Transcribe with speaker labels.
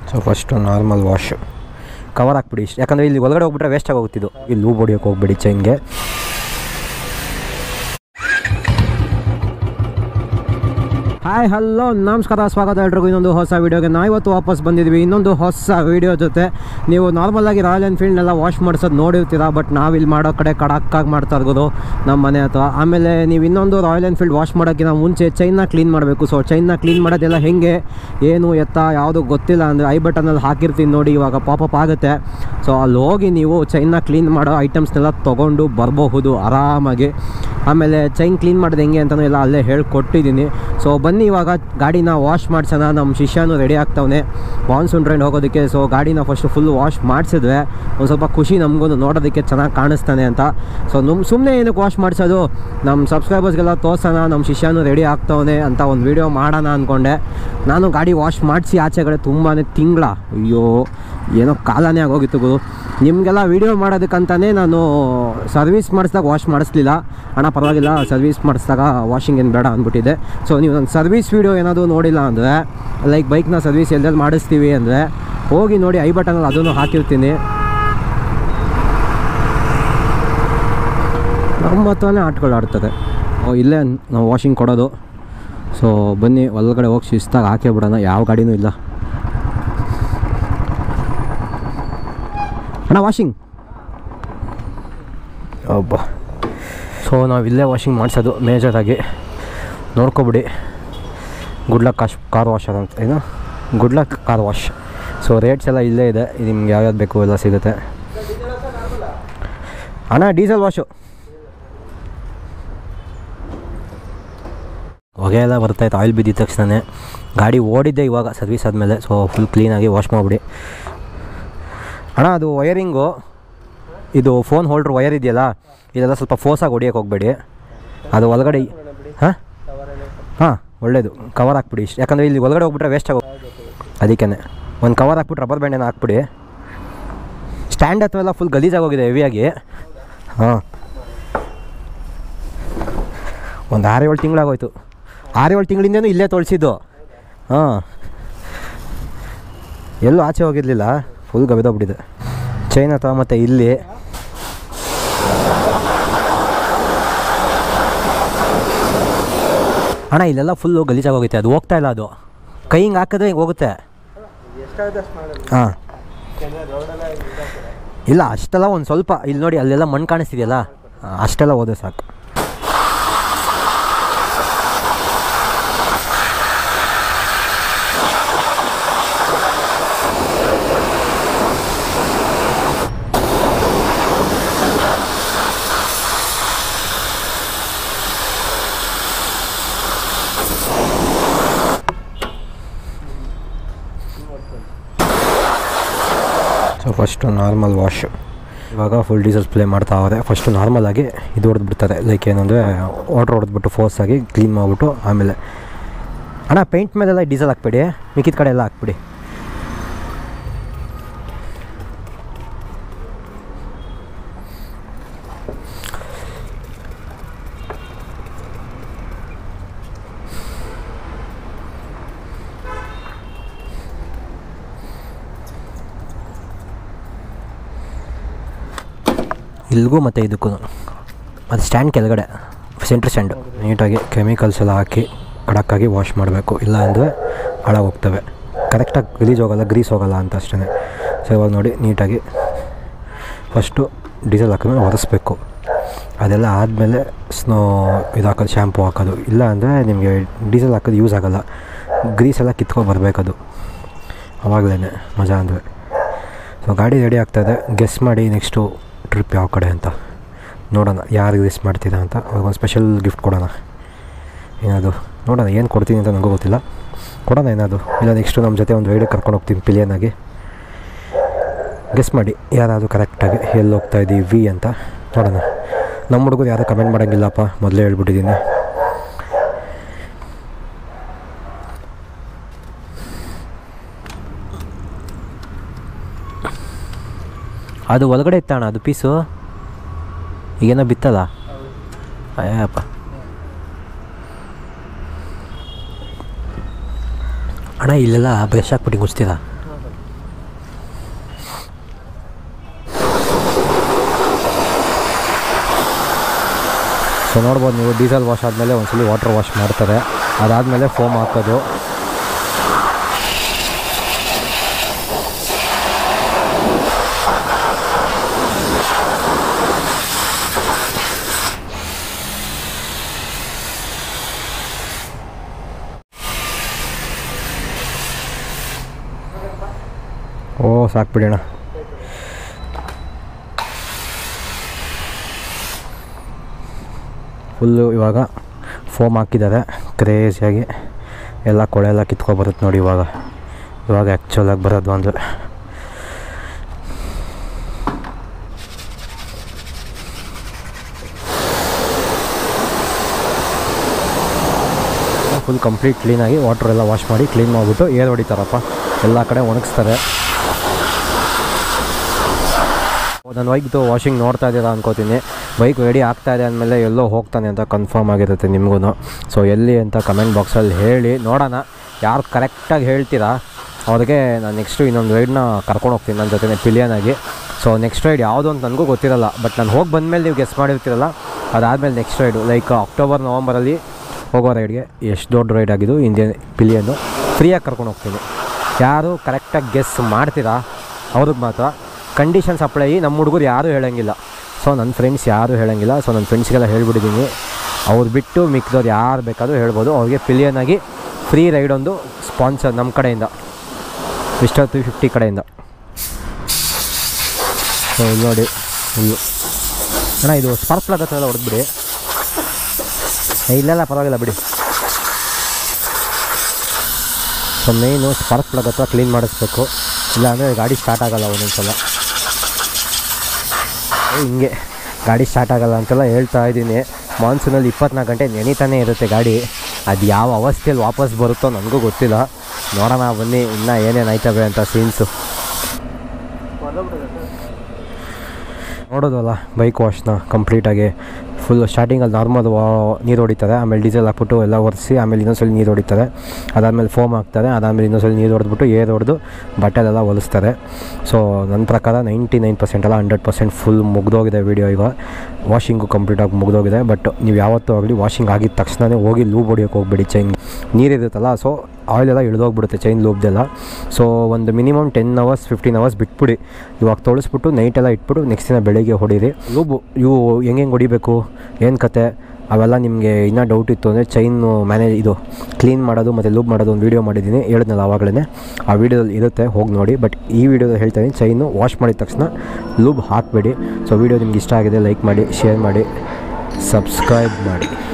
Speaker 1: so first normal wash cover ಹಾಕ್ಬಿಡಿ ಇಷ್ಟು ಯಾಕಂದರೆ ಇಲ್ಲಿ ಒಳಗಡೆ ಹೋಗ್ಬಿಟ್ರೆ ವೇಸ್ಟ್ ಆಗೋಗ್ತಿದ್ದು ಇಲ್ಲಿ ಲೂಬ್ ಹೊಡಿಯೋಕೆ ಹೋಗ್ಬಿಡಿ ಚೈನ್ಗೆ ಹಾಯ್ ಹಲೋ ನಮಸ್ಕಾರ ಸ್ವಾಗತ ಎಲ್ರಿಗೂ ಇನ್ನೊಂದು ಹೊಸ ವೀಡಿಯೋಗೆ ನಾವು ಇವತ್ತು ವಾಪಸ್ ಬಂದಿದ್ವಿ ಇನ್ನೊಂದು ಹೊಸ ವೀಡಿಯೋ ಜೊತೆ ನೀವು ನಾರ್ಮಲಾಗಿ ರಾಯಲ್ ಎನ್ಫೀಲ್ಡ್ನೆಲ್ಲ ವಾಶ್ ಮಾಡಿಸೋದು ನೋಡಿರ್ತೀರಾ ಬಟ್ ನಾವಿಲ್ಲಿ ಮಾಡೋ ಕಡೆ ಕಡಕ್ಕಾಗಿ ಮಾಡ್ತಾ ಇರ್ಬೋದು ನಮ್ಮ ಮನೆ ಹತ್ರ ಆಮೇಲೆ ನೀವು ಇನ್ನೊಂದು ರಾಯಲ್ ಎನ್ಫೀಲ್ಡ್ ವಾಶ್ ಮಾಡೋಕ್ಕಿಂತ ಮುಂಚೆ ಚೈನ್ನ ಕ್ಲೀನ್ ಮಾಡಬೇಕು ಸೊ ಚೈನ್ನ ಕ್ಲೀನ್ ಮಾಡೋದೆಲ್ಲ ಹೆಂಗೆ ಏನು ಎತ್ತ ಯಾವುದು ಗೊತ್ತಿಲ್ಲ ಅಂದರೆ ಐ ಬಟನಲ್ಲಿ ಹಾಕಿರ್ತೀನಿ ನೋಡಿ ಇವಾಗ ಪಾಪಪ್ ಆಗುತ್ತೆ ಸೊ ಅಲ್ಲಿ ಹೋಗಿ ನೀವು ಚೈನ್ನ ಕ್ಲೀನ್ ಮಾಡೋ ಐಟಮ್ಸ್ನೆಲ್ಲ ತೊಗೊಂಡು ಬರಬಹುದು ಆರಾಮಾಗಿ ಆಮೇಲೆ ಚೈನ್ ಕ್ಲೀನ್ ಮಾಡೋದು ಹೆಂಗೆ ಅಂತಲೂ ಎಲ್ಲ ಅಲ್ಲೇ ಹೇಳ್ಕೊಟ್ಟಿದ್ದೀನಿ ಸೊ ಬನ್ನಿ ಇವಾಗ ಗಾಡಿನ ವಾಶ್ ಮಾಡ್ಸೋಣ ನಮ್ಮ ಶಿಷ್ಯನೂ ರೆಡಿ ಆಗ್ತವನೆ ಮಾನ್ಸೂನ್ ಟ್ರೈನ್ ಹೋಗೋದಕ್ಕೆ ಸೊ ಗಾಡಿನ ಫಸ್ಟ್ ಫುಲ್ ವಾಶ್ ಮಾಡಿಸಿದ್ವಿ ಒಂದು ಸ್ವಲ್ಪ ಖುಷಿ ನಮಗೂ ನೋಡೋದಕ್ಕೆ ಚೆನ್ನಾಗಿ ಕಾಣಿಸ್ತಾನೆ ಅಂತ ಸೊ ನಮ್ಮ ಸುಮ್ಮನೆ ಏನಕ್ಕೆ ವಾಶ್ ಮಾಡಿಸೋದು ನಮ್ಮ ಸಬ್ಸ್ಕ್ರೈಬರ್ಸ್ಗೆಲ್ಲ ತೋರ್ಸೋಣ ನಮ್ಮ ಶಿಷ್ಯನೂ ರೆಡಿ ಆಗ್ತವನೆ ಅಂತ ಒಂದು ವೀಡಿಯೋ ಮಾಡೋಣ ಅಂದ್ಕೊಂಡೆ ನಾನು ಗಾಡಿ ವಾಶ್ ಮಾಡಿಸಿ ಆಚೆ ಕಡೆ ತುಂಬಾ ತಿಂಗಳ ಅಯ್ಯೋ ಏನೋ ಕಾಲನೇ ಆಗೋಗಿತ್ತು ಗುರು ನಿಮಗೆಲ್ಲ ವೀಡಿಯೋ ಮಾಡೋದಕ್ಕಂತಲೇ ನಾನು ಸರ್ವಿಸ್ ಮಾಡಿಸ್ದಾಗ ವಾಶ್ ಮಾಡಿಸ್ಲಿಲ್ಲ ಹಣ ಪರವಾಗಿಲ್ಲ ಸರ್ವಿಸ್ ಮಾಡಿಸಿದಾಗ ವಾಷಿಂಗ್ ಏನು ಬೇಡ ಅಂದ್ಬಿಟ್ಟಿದೆ ಸೊ ನೀವು ನನ್ನ ಸರ್ವಿಸ್ ವೀಡಿಯೋ ಏನಾದರೂ ನೋಡಿಲ್ಲ ಅಂದರೆ ಲೈಕ್ ಬೈಕ್ನ ಸರ್ವಿಸ್ ಎಲ್ಲೆಲ್ಲಿ ಮಾಡಿಸ್ತೀವಿ ಅಂದರೆ ಹೋಗಿ ನೋಡಿ ಐ ಬಟನಲ್ಲಿ ಅದನ್ನು ಹಾಕಿರ್ತೀನಿ ನಮ್ಮ ಹತ್ರನೇ ಆಟಗಳು ಆಡ್ತದೆ ಓ ಇಲ್ಲೇ ನಾವು ವಾಷಿಂಗ್ ಕೊಡೋದು ಸೊ ಬನ್ನಿ ಒಳಗಡೆ ಹೋಗಿ ಶಿಸ್ತಾಗಿ ಹಾಕೇ ಬಿಡೋಣ ಯಾವ ಗಾಡಿನೂ ಇಲ್ಲ ಅಣ್ಣ ವಾಷಿಂಗ್ ಒಬ್ಬ ಸೊ ನಾವು ಇಲ್ಲೇ ವಾಷಿಂಗ್ ಮಾಡಿಸೋದು ಮೇಜರಾಗಿ ನೋಡ್ಕೊಬಿಡಿ ಗುಡ್ ಲಕ್ ಕಾಶ್ ಕಾರ್ ವಾಶ್ ಅಂತ ಏನು good luck car wash so rates ಎಲ್ಲ ಇಲ್ಲೇ ಇದೆ ನಿಮ್ಗೆ ಯಾವ್ಯಾವ್ದು ಬೇಕು ಎಲ್ಲ ಸಿಗುತ್ತೆ ಅಣ್ಣ ಡೀಸೆಲ್ ವಾಶು ಹೊಗೆ ಎಲ್ಲ ಬರ್ತಾಯಿತ್ತು ಆಯಿಲ್ ಬಿದ್ದಿದ ತಕ್ಷಣ ಗಾಡಿ ಓಡಿದ್ದೆ ಇವಾಗ ಸರ್ವಿಸ್ ಆದಮೇಲೆ ಸೊ ಫುಲ್ ಕ್ಲೀನಾಗಿ ವಾಶ್ ಮಾಡಿಬಿಡಿ ಅಣ್ಣ ಅದು ವಯರಿಂಗು ಇದು ಫೋನ್ ಹೋಲ್ಡ್ರ್ ವಯರ್ ಇದೆಯಲ್ಲ ಇದೆಲ್ಲ ಸ್ವಲ್ಪ ಫೋರ್ಸಾಗಿ ಹೊಡಿಯೋಕೆ ಹೋಗಬೇಡಿ ಅದು ಒಳಗಡೆ ಹಾಂ ಹಾಂ ಒಳ್ಳೇದು ಕವರ್ ಹಾಕ್ಬಿಡಿ ಇಷ್ಟು ಯಾಕಂದರೆ ಇಲ್ಲಿ ಒಳಗಡೆ ಹೋಗ್ಬಿಟ್ರೆ ವೇಸ್ಟ್ ಆಗೋ ಅದಕ್ಕೇ ಒಂದು ಕವರ್ ಹಾಕ್ಬಿಟ್ಟು ರಬ್ಬರ್ ಬ್ಯಾಂಡನ್ನು ಹಾಕ್ಬಿಡಿ ಸ್ಟ್ಯಾಂಡ್ ಹತ್ರ ಎಲ್ಲ ಫುಲ್ ಗಲೀಜಾಗೋಗಿದೆ ಹೆವಿಯಾಗಿ ಹಾಂ ಒಂದು ಆರು ಏಳು ತಿಂಗಳಾಗೋಯ್ತು ಆರು ಏಳು ತಿಂಗಳಿಂದನೂ ಇಲ್ಲೇ ತೊಳ್ಸಿದ್ದು ಹಾಂ ಎಲ್ಲೂ ಆಚೆ ಹೋಗಿರಲಿಲ್ಲ ಫುಲ್ ಗವಿದೋಗ್ಬಿಟ್ಟಿದೆ ಚೈನ್ ಅಥವಾ ಮತ್ತು ಇಲ್ಲಿ ಅಣ್ಣ ಇಲ್ಲೆಲ್ಲ ಫುಲ್ಲು ಗಲೀಜಾಗೋಗುತ್ತೆ ಅದು ಹೋಗ್ತಾ ಇಲ್ಲ ಅದು ಕೈ ಹಿಂಗೆ ಹಾಕಿದ್ರೆ ಹಿಂಗೆ ಹೋಗುತ್ತೆ ಹಾಂ ಇಲ್ಲ ಅಷ್ಟೆಲ್ಲ ಒಂದು ಸ್ವಲ್ಪ ಇಲ್ಲಿ ನೋಡಿ ಅಲ್ಲೆಲ್ಲ ಮಣ್ಣು ಕಾಣಿಸ್ತಿದೆಯಲ್ಲ ಆ, ಅಷ್ಟೆಲ್ಲ ಹೋದ್ರೆ ಸಾಕು ಸೊ ಫಸ್ಟು ನಾರ್ಮಲ್ ವಾಶ್ ಇವಾಗ ಫುಲ್ ಡೀಸೆಲ್ ಸ್ಪ್ಲೇ ಮಾಡ್ತಾ ಹೋದೆ ಫಸ್ಟು ನಾರ್ಮಲಾಗಿ ಇದು ಹೊಡೆದು ಬಿಡ್ತಾರೆ ಲೈಕ್ ಏನಂದರೆ ವಾಟ್ರ್ ಹೊಡೆದ್ಬಿಟ್ಟು ಫೋರ್ಸಾಗಿ ಕ್ಲೀನ್ ಮಾಡಿಬಿಟ್ಟು ಆಮೇಲೆ ಅಣ್ಣ ಪೇಂಟ್ ಮೇಲೆಲ್ಲ ಡೀಸೆಲ್ ಹಾಕ್ಬೇಡಿ ಮಿಕ್ಕಿದ ಕಡೆ ಎಲ್ಲ ಹಾಕ್ಬಿಡಿ ಇಲ್ಲಿಗೂ ಮತ್ತು ಇದಕ್ಕೂ ಅದು ಸ್ಟ್ಯಾಂಡ್ ಕೆಳಗಡೆ ಸೆಂಟ್ರ್ ಸ್ಟ್ಯಾಂಡು ನೀಟಾಗಿ ಕೆಮಿಕಲ್ಸ್ ಎಲ್ಲ ಹಾಕಿ ಖಡಕ್ಕಾಗಿ ವಾಶ್ ಮಾಡಬೇಕು ಇಲ್ಲ ಅಂದರೆ ಹಾಳಾಗಿ ಹೋಗ್ತವೆ ಕರೆಕ್ಟಾಗಿ ಗಲೀಜ್ ಹೋಗಲ್ಲ ಗ್ರೀಸ್ ಹೋಗಲ್ಲ ಅಂತ ಅಷ್ಟೇ ಸೊ ಇವಾಗ ನೋಡಿ ನೀಟಾಗಿ ಫಸ್ಟು ಡೀಸೆಲ್ ಹಾಕಿದ್ಮೇಲೆ ಒರೆಸ್ಬೇಕು ಅದೆಲ್ಲ ಆದಮೇಲೆ ಸ್ನೋ ಇದು ಹಾಕೋದು ಶ್ಯಾಂಪು ಹಾಕೋದು ಇಲ್ಲ ಅಂದರೆ ನಿಮಗೆ ಡೀಸೆಲ್ ಹಾಕೋದು ಯೂಸ್ ಆಗೋಲ್ಲ ಗ್ರೀಸ್ ಎಲ್ಲ ಕಿತ್ಕೊಂಡು ಬರಬೇಕದು ಆವಾಗಲೇ ಮಜಾ ಅಂದರೆ ಸೊ ಗಾಡಿ ರೆಡಿ ಆಗ್ತಾಯಿದೆ ಗೆಸ್ ಮಾಡಿ ನೆಕ್ಸ್ಟು ಟ್ರಿಪ್ ಯಾವ ಕಡೆ ಅಂತ ನೋಡೋಣ ಯಾರು ಗೆಸ್ ಮಾಡ್ತೀರಾ ಅಂತ ಅವ್ರಿಗೊಂದು ಸ್ಪೆಷಲ್ ಗಿಫ್ಟ್ ಕೊಡೋಣ ಏನದು ನೋಡೋಣ ಏನು ಕೊಡ್ತೀನಿ ಅಂತ ನನಗೂ ಗೊತ್ತಿಲ್ಲ ಕೊಡೋಣ ಏನಾದ್ರು ಇಲ್ಲ ನೆಕ್ಸ್ಟು ನಮ್ಮ ಜೊತೆ ಒಂದು ರೈಡಿಗೆ ಕರ್ಕೊಂಡು ಹೋಗ್ತೀನಿ ಪಿಲಿಯನಾಗಿ ಗೆಸ್ ಮಾಡಿ ಯಾರಾದರೂ ಕರೆಕ್ಟಾಗಿ ಎಲ್ಲಿ ಹೋಗ್ತಾ ಇದ್ದೀವಿ ಅಂತ ನೋಡೋಣ ನಮ್ಮ ಹುಡುಗರು ಯಾರೂ ಕಮೆಂಟ್ ಮಾಡೋಂಗಿಲ್ಲಪ್ಪ ಮೊದಲೇ ಹೇಳ್ಬಿಟ್ಟಿದ್ದೀನಿ ಅದು ಒಳಗಡೆ ಇತ್ತಣ್ಣ ಅದು ಪೀಸು ಈಗೇನೋ ಬಿತ್ತಲ್ಲ ಅಯ್ಯಪ್ಪ ಅಣ್ಣ ಇಲ್ಲೆಲ್ಲ ಬ್ರಷ್ ಹಾಕ್ಬಿಟ್ಟು ಮುಚ್ತೀರಾ ನೋಡ್ಬೋದು ನೀವು ಡೀಸೆಲ್ ವಾಶ್ ಆದಮೇಲೆ ಒಂದ್ಸಲಿ ವಾಟರ್ ವಾಶ್ ಮಾಡ್ತಾರೆ ಅದಾದಮೇಲೆ ಫೋಮ್ ಹಾಕೋದು ಓ ಸಾಕು ಬಿಡೋಣ ಫುಲ್ಲು ಇವಾಗ ಫೋಮ್ ಹಾಕಿದ್ದಾರೆ ಕ್ರೇಜಿಯಾಗಿ ಎಲ್ಲ ಕೊಳೆ ಎಲ್ಲ ಕಿತ್ಕೊಬರುತ್ತೆ ನೋಡಿ ಇವಾಗ ಇವಾಗ ಆ್ಯಕ್ಚುಲಾಗಿ ಬರೋದು ಅಂದರೆ ಫುಲ್ ಕಂಪ್ಲೀಟ್ ಕ್ಲೀನಾಗಿ ವಾಟರ್ ಎಲ್ಲ ವಾಶ್ ಮಾಡಿ ಕ್ಲೀನ್ ಮಾಡಿಬಿಟ್ಟು ಏರ್ ಹೊಡಿತಾರಪ್ಪ ಎಲ್ಲ ಕಡೆ ಒಣಗಿಸ್ತಾರೆ ನನ್ನ ಬೈಕ್ದು ವಾಷಿಂಗ್ ನೋಡ್ತಾ ಇದ್ದೀರಾ ಅನ್ಕೋತೀನಿ ಬೈಕ್ ರೆಡಿ ಆಗ್ತಾ ಇದೆ ಅಂದಮೇಲೆ ಎಲ್ಲೋ ಹೋಗ್ತಾನೆ ಅಂತ ಕನ್ಫರ್ಮ್ ಆಗಿರುತ್ತೆ ನಿಮಗೂ ಸೊ ಎಲ್ಲಿ ಅಂತ ಕಮೆಂಟ್ ಬಾಕ್ಸಲ್ಲಿ ಹೇಳಿ ನೋಡೋಣ ಯಾರು ಕರೆಕ್ಟಾಗಿ ಹೇಳ್ತೀರಾ ಅವ್ರಿಗೆ ನಾನು ನೆಕ್ಸ್ಟು ಇನ್ನೊಂದು ರೈಡ್ನ ಕರ್ಕೊಂಡು ಹೋಗ್ತೀನಿ ನನ್ನ ಜೊತೆ ಪಿಲಿಯನಾಗಿ ಸೊ ನೆಕ್ಸ್ಟ್ ರೈಡ್ ಯಾವುದು ಅಂತ ನನಗೂ ಗೊತ್ತಿರಲ್ಲ ಬಟ್ ನಾನು ಹೋಗಿ ಬಂದಮೇಲೆ ನೀವು ಗೆಸ್ ಮಾಡಿರ್ತೀರಲ್ಲ ಅದಾದಮೇಲೆ ನೆಕ್ಸ್ಟ್ ರೈಡು ಲೈಕ್ ಅಕ್ಟೋಬರ್ ನವಂಬರಲ್ಲಿ ಹೋಗೋ ರೈಡ್ಗೆ ಎಷ್ಟು ದೊಡ್ಡ ರೈಡ್ ಆಗಿದ್ದು ಇಂಡಿಯನ್ ಪಿಲಿಯನ್ನು ಫ್ರೀಯಾಗಿ ಕರ್ಕೊಂಡು ಹೋಗ್ತೀನಿ ಯಾರು ಕರೆಕ್ಟಾಗಿ ಗೆಸ್ ಮಾಡ್ತೀರಾ ಅವ್ರಿಗೆ ಮಾತ್ರ ಕಂಡೀಷನ್ಸ್ ಅಪ್ಲೈ ನಮ್ಮ ಹುಡುಗರು ಯಾರೂ ಹೇಳೋಂಗಿಲ್ಲ ಸೊ ನನ್ನ ಫ್ರೆಂಡ್ಸ್ ಯಾರೂ ಹೇಳೋಂಗಿಲ್ಲ ಸೊ ನನ್ನ ಫ್ರೆಂಡ್ಸ್ಗೆಲ್ಲ ಹೇಳ್ಬಿಟ್ಟಿದ್ದೀನಿ ಅವ್ರು ಬಿಟ್ಟು ಮಿಕ್ದವ್ರು ಯಾರು ಬೇಕಾದರೂ ಹೇಳ್ಬೋದು ಅವ್ರಿಗೆ ಪಿಲಿಯನಾಗಿ ಫ್ರೀ ರೈಡ್ ಒಂದು ಸ್ಪಾನ್ಸರ್ ನಮ್ಮ ಕಡೆಯಿಂದ ಮಿಸ್ಟರ್ ತ್ರೀ ಫಿಫ್ಟಿ ಕಡೆಯಿಂದ ಸೊ ಇಲ್ಲಿ ನೋಡಿ ಇಲ್ಲಿ ಅಣ್ಣ ಇದು ಸ್ಪಾರ್ಕ್ ಪ್ಲಗ್ ಹತ್ರ ಎಲ್ಲ ಹೊಡೆದ್ಬಿಡಿ ಏ, ಇಲ್ಲೆಲ್ಲ ಪರವಾಗಿಲ್ಲ ಬಿಡಿ ಸೊ ಮೇಯ್ನು ಸ್ಪಾರ್ಕ್ ಪ್ಲಗ್ ಹತ್ರ ಕ್ಲೀನ್ ಮಾಡಿಸ್ಬೇಕು ಇಲ್ಲಾಂದರೆ ಗಾಡಿ ಸ್ಟಾರ್ಟ್ ಆಗಲ್ಲ ಒಂದೊಂದು ಸಲ ಏ, ಹಿಂಗೆ ಗಾಡಿ ಸ್ಟಾರ್ಟ್ ಆಗಲ್ಲ ಅಂತೆಲ್ಲ ಹೇಳ್ತಾ ಇದ್ದೀನಿ ಮಾನ್ಸೂನಲ್ಲಿ ಇಪ್ಪತ್ನಾಲ್ಕು ಗಂಟೆ ನೆನೀತಾನೆ ಇರುತ್ತೆ ಗಾಡಿ ಅದು ಯಾವ ಅವಸ್ಥೆಯಲ್ಲಿ ವಾಪಸ್ ಬರುತ್ತೋ ನನಗೂ ಗೊತ್ತಿಲ್ಲ ನೋಡೋಣ ಬನ್ನಿ ಇನ್ನೂ ಏನೇನು ಆಯ್ತವೆ ಅಂತ ಸೀನ್ಸು ನೋಡೋದಲ್ಲ ಬೈಕ್ ವಾಶ್ನ ಕಂಪ್ಲೀಟಾಗಿ ಫುಲ್ ಸ್ಟಾರ್ಟಿಂಗಲ್ಲಿ ನಾರ್ಮಲ್ ವಾ ನೀರು ಹೊಡಿತಾರೆ ಆಮೇಲೆ ಡೀಸೆಲ್ ಹಾಕ್ಬಿಟ್ಟು ಎಲ್ಲ ಒರೆಸಿ ಆಮೇಲೆ ಇನ್ನೊಂದ್ಸಲ ನೀರು ಹೊಡಿತಾರೆ ಅದಾದಮೇಲೆ ಫೋಮ್ ಹಾಕ್ತಾರೆ ಅದಾದಮೇಲೆ ಇನ್ನೊಂದ್ಸಲ ನೀರು ಹೊಡೆದ್ಬಿಟ್ಟು ಏರ್ ಹೊಡೆದು ಬಟ್ಟೆಲೆಲ್ಲ ಹೊಲಿಸ್ತಾರೆ ಸೊ ನನ್ನ ಪ್ರಕಾರ ನೈಂಟಿ ನೈನ್ ಪರ್ಸೆಂಟ್ ಅಲ್ಲ ಹಂಡ್ರೆಡ್ ಪರ್ಸೆಂಟ್ ಫುಲ್ ಮುಗ್ದೋಗಿದೆ ವೀಡಿಯೋ ಈಗ ವಾಷಿಂಗು ಕಂಪ್ಲೀಟಾಗಿ ಮುಗ್ದೋಗಿದೆ ಬಟ್ ನೀವು ಯಾವತ್ತೂ ಆಗಲಿ ವಾಷಿಂಗ್ ಆಗಿದ ತಕ್ಷಣವೇ ಹೋಗಿ ಲೂಬ್ ಹೊಡಿಯೋಕೆ ಹೋಗ್ಬೇಡಿ ಚೈನ್ ನೀರಿರುತ್ತಲ್ಲ ಸೊ ಆಯಿಲೆಲ್ಲ ಇಳಿದೋಗ್ಬಿಡುತ್ತೆ ಚೈನ್ ಲೂಬ್ದೆಲ್ಲ ಸೊ ಒಂದು minimum ten hours fifteen hours ಬಿಟ್ಬಿಡಿ ಇವಾಗ ತೊಳಸ್ಬಿಟ್ಟು ನೈಟೆಲ್ಲ ಇಟ್ಬಿಟ್ಟು ನೆಕ್ಸ್ಟ್ ದಿನ ಬೆಳಿಗ್ಗೆ ಹೊಡೀರಿ ಲೂಬು ಇವು ಹೆಂಗೆ ಹೆಂಗೆ ಹೊಡಿಬೇಕು ಏನು ಕತೆ ಅವೆಲ್ಲ ನಿಮಗೆ ಇನ್ನೂ ಡೌಟ್ ಇತ್ತು ಅಂದರೆ ಚೈನು ಮ್ಯಾನೇಜ್ ಇದು ಕ್ಲೀನ್ ಮಾಡೋದು ಮತ್ತು ಲೂಬ್ ಮಾಡೋದು ಒಂದು ವೀಡಿಯೋ ಮಾಡಿದ್ದೀನಿ ಹೇಳಿದ್ನಲ್ಲ ಆವಾಗಲೇ ಆ ವೀಡಿಯೋದಲ್ಲಿ ಇರುತ್ತೆ ಹೋಗಿ ನೋಡಿ ಬಟ್ ಈ ವಿಡಿಯೋದಲ್ಲಿ ಹೇಳ್ತಾ ಇದ್ದೀನಿ ಚೈನು ವಾಶ್ ಮಾಡಿದ ತಕ್ಷಣ ಲೂಬ್ ಹಾಕಬೇಡಿ ಸೊ ವೀಡಿಯೋ ನಿಮ್ಗೆ ಇಷ್ಟ ಆಗಿದೆ ಲೈಕ್ ಮಾಡಿ ಶೇರ್ ಮಾಡಿ ಸಬ್ಸ್ಕ್ರೈಬ್ ಮಾಡಿ